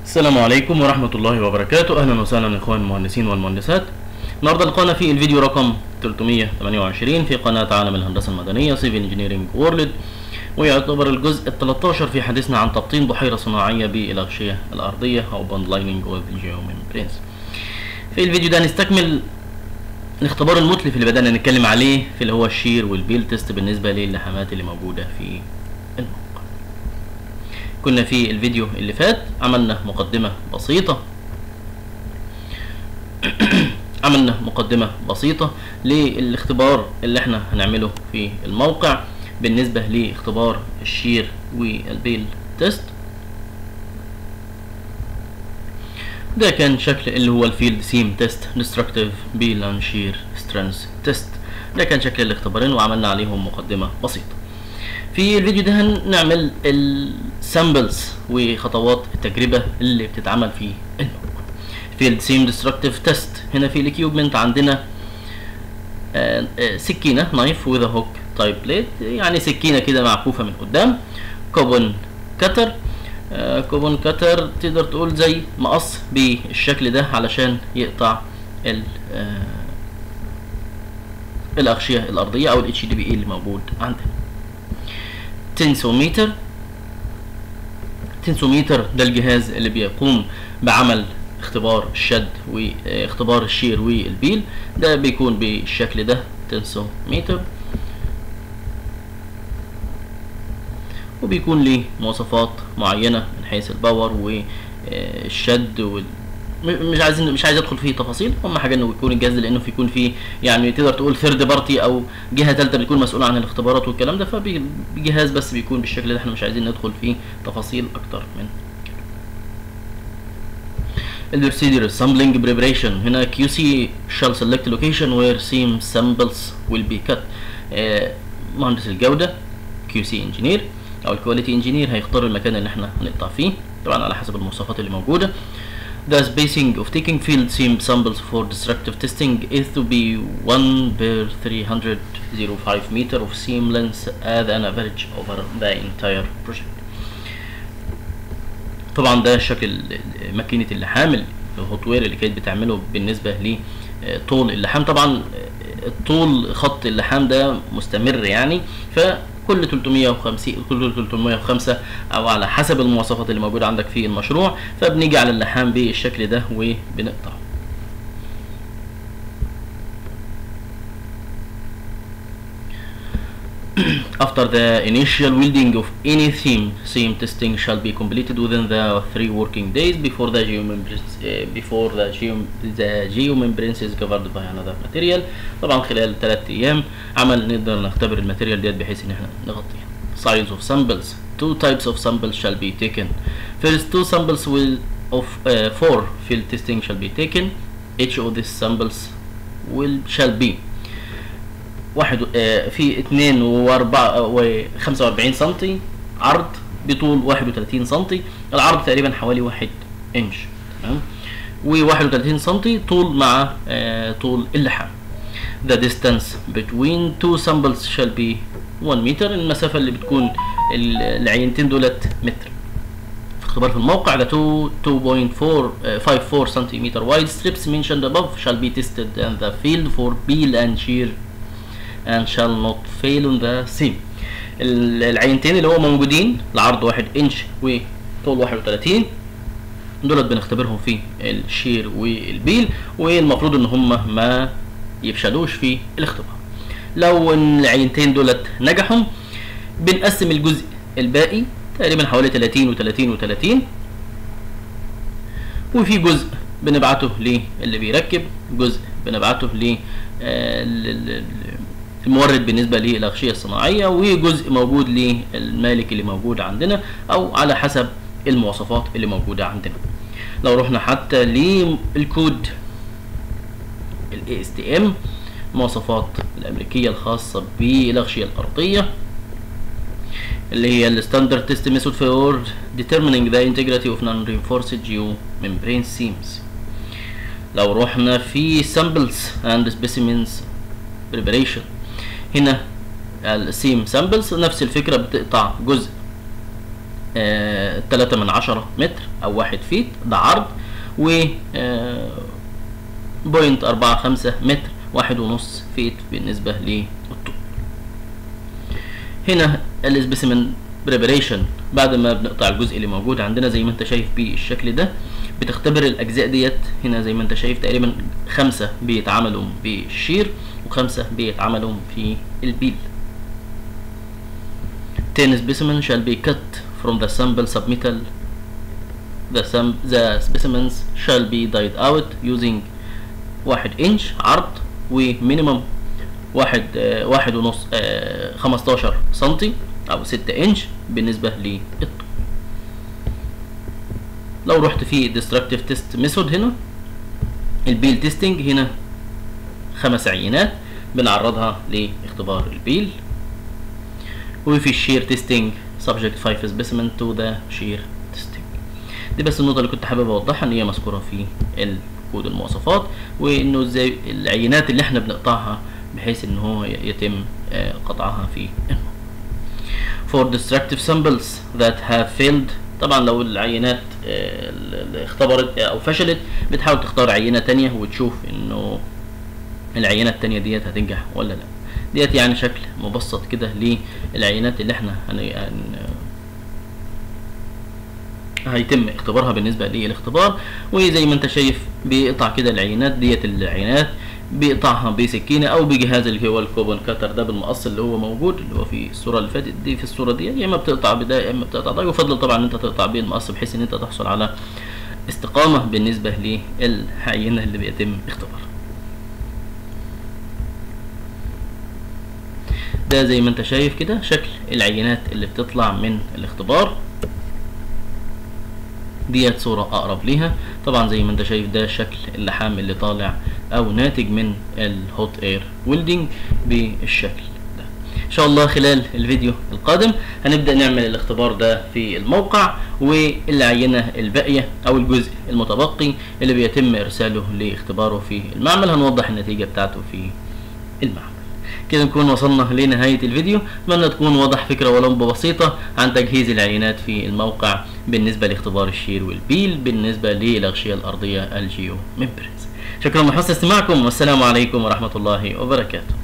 السلام عليكم ورحمة الله وبركاته أهلا وسهلا إخوان المهندسين والمهندسات النهاردة لقانا في الفيديو رقم 328 في قناة عالم الهندسة المدنية سيفل انجينيرنج وورلد ويعتبر الجزء ال 13 في حديثنا عن تبطين بحيرة صناعية بالأغشية الأرضية أو بوند لايننج أو الجيوممبرينز في الفيديو ده نستكمل الاختبار المتلف اللي بدأنا نتكلم عليه في اللي هو الشير والبيل تيست بالنسبة للحامات اللي موجودة في الموقع كنا في الفيديو اللي فات عملنا مقدمة بسيطة عملنا مقدمة بسيطة للاختبار اللي احنا هنعمله في الموقع بالنسبة لاختبار الشير والبيل تيست ده كان شكل اللي هو الفيلد سيم تيست ديستركتيف بيل اند شير سترينث تيست ده كان شكل الاختبارين وعملنا عليهم مقدمة بسيطة في الفيديو ده هنعمل السامبلز وخطوات التجربة اللي بتتعمل في الموقع فيلد سيم ديستركتيف تيست هنا في الاكيوبمنت عندنا آه، آه، سكينة نايف وذ هوك تايب بليت يعني سكينة كده معكوفة من قدام كوبون كتر آه، كوبون كتر تقدر تقول زي مقص بالشكل ده علشان يقطع ال آه، الأغشية الأرضية أو الاتش دي بي اي اللي موجود عندنا تنسوميتر تنسوميتر ده الجهاز اللي بيقوم بعمل اختبار الشد واختبار الشير والبيل ده بيكون بالشكل ده تنسوميتر وبيكون ليه مواصفات معينة من حيث الباور والشد وال م- مش عايزين مش عايز ادخل فيه تفاصيل اهم حاجه انه يكون الجهاز ده لانه بيكون فيه يعني تقدر تقول ثيرد بارتي او جهه ثالثه بتكون مسؤوله عن الاختبارات والكلام ده فبجهاز بس بيكون بالشكل ده احنا مش عايزين ندخل فيه تفاصيل اكتر من البروسيدور sampling preparation هنا QC shall select location where seam samples will be cut آه، مهندس الجودة QC engineer أو الكواليتي engineer هيختار المكان اللي احنا هنقطع فيه طبعا على حسب المواصفات اللي موجودة The spacing of taking field seam samples for destructive testing is to be 1 per 305 meter of seam length as an average over the entire project. طبعا ده شكل ماكينه اللحام الهوت وير اللي كانت بتعمله بالنسبه لطول اللحام طبعا طول خط اللحام ده مستمر يعني فكل 350 كل 305 او على حسب المواصفات اللي موجوده عندك في المشروع فبنيجي على اللحام بالشكل ده وبنقطعه After the initial welding of any seam, seam testing shall be completed within the three working days before the geomembranes uh, before the geom the geomembranes is covered by another material. طبعا خلال ثلاث ايام عمل نقدر نختبر الماتيريال ديت بحيث ان احنا نغطيها. Size of samples. Two types of samples shall be taken. First, two samples will of uh, four field testing shall be taken. Each of these samples will shall be واحد آه، في اتنين واربعة وخمسة واربعين سنتي عرض بطول واحد وتلاتين سنتي العرض تقريبا حوالي واحد انش تمام وواحد وتلاتين سنتي طول مع آه، طول اللحام The distance between two samples shall be 1 متر المسافة اللي بتكون ال- العينتين دولت متر في اختبار في الموقع ده 2.54 سنتيمتر wide strips mentioned above shall be tested in the field for peel and shear and shall not fail on the seam ال- العينتين اللي هو موجودين العرض واحد انش وطول 31 دولت بنختبرهم في الشير والبيل والمفروض ان هم ما يفشلوش في الاختبار لو ان العينتين دولت نجحوا بنقسم الجزء الباقي تقريبا حوالي 30 و30 و30 وفي جزء بنبعته للي بيركب جزء بنبعته ل المورد بالنسبه للاغشيه الصناعيه وجزء موجود للمالك اللي موجود عندنا او على حسب المواصفات اللي موجوده عندنا لو رحنا حتى للكود الاي اس تي ام المواصفات الامريكيه الخاصه بالاغشيه الارضيه اللي هي الستاندرد تيست ميثود فور determining the integrity of non-reinforced geomembrane seams لو رحنا في samples and specimens preparation هنا السيم سامبلز نفس الفكره بتقطع جزء آه، تلاتة من عشرة متر أو واحد فيت ده عرض و آه، بوينت أربعة خمسة متر واحد ونص فيت بالنسبة للطول هنا السبيسيمن بريبريشن بعد ما بنقطع الجزء اللي موجود عندنا زي ما انت شايف بالشكل ده بتختبر الاجزاء ديت هنا زي ما انت شايف تقريبا خمسة بيتعملوا بالشير وخمسة بيتعملوا في البيل 10 specimen shall be cut from the sample submittal the, sam the specimens shall be dyed out using واحد انش عرض ومينيمم واحد آه واحد ونص آه 15 سنتي او 6 انش بالنسبة للطول لو رحت في destructive test method هنا البيل تيستنج هنا خمس عينات بنعرضها لاختبار البيل وفي الشير تيستنج subject 5 specimen to the shear testing دي بس النقطة اللي كنت حابب اوضحها ان هي مذكورة في الكود المواصفات وانه ازاي العينات اللي احنا بنقطعها بحيث ان هو يتم آه، قطعها في الموقع for destructive samples that have failed طبعا لو العينات آه، اللي اختبرت او فشلت بتحاول تختار عينة تانية وتشوف انه العينة التانية ديت هتنجح ولا لا ديت يعني شكل مبسط كده للعينات اللي احنا هن... هن... هيتم اختبارها بالنسبة للاختبار وزي ما انت شايف بيقطع كده العينات ديت العينات بيقطعها بسكينة او بجهاز اللي هو الكوبن كاتر ده بالمقص اللي هو موجود اللي هو في الصورة اللي فاتت دي في الصورة دي يا اما بتقطع بده يا اما بتقطع ده يفضل طبعا ان انت تقطع بيه المقص بحيث ان انت تحصل على استقامة بالنسبة للعينة اللي بيتم اختبارها ده زي ما انت شايف كده شكل العينات اللي بتطلع من الاختبار ديت صورة أقرب ليها طبعا زي ما انت شايف ده شكل اللحام اللي طالع أو ناتج من الهوت اير ويلدنج بالشكل ده إن شاء الله خلال الفيديو القادم هنبدأ نعمل الاختبار ده في الموقع والعينة الباقية أو الجزء المتبقي اللي بيتم إرساله لاختباره في المعمل هنوضح النتيجة بتاعته في المعمل كده نكون وصلنا لنهاية الفيديو أتمنى تكون وضح فكرة ولو بسيطة عن تجهيز العينات في الموقع بالنسبة لاختبار الشير والبيل بالنسبة للأغشية الأرضية الجيو ميمبرنز شكرا لحسن استماعكم والسلام عليكم ورحمة الله وبركاته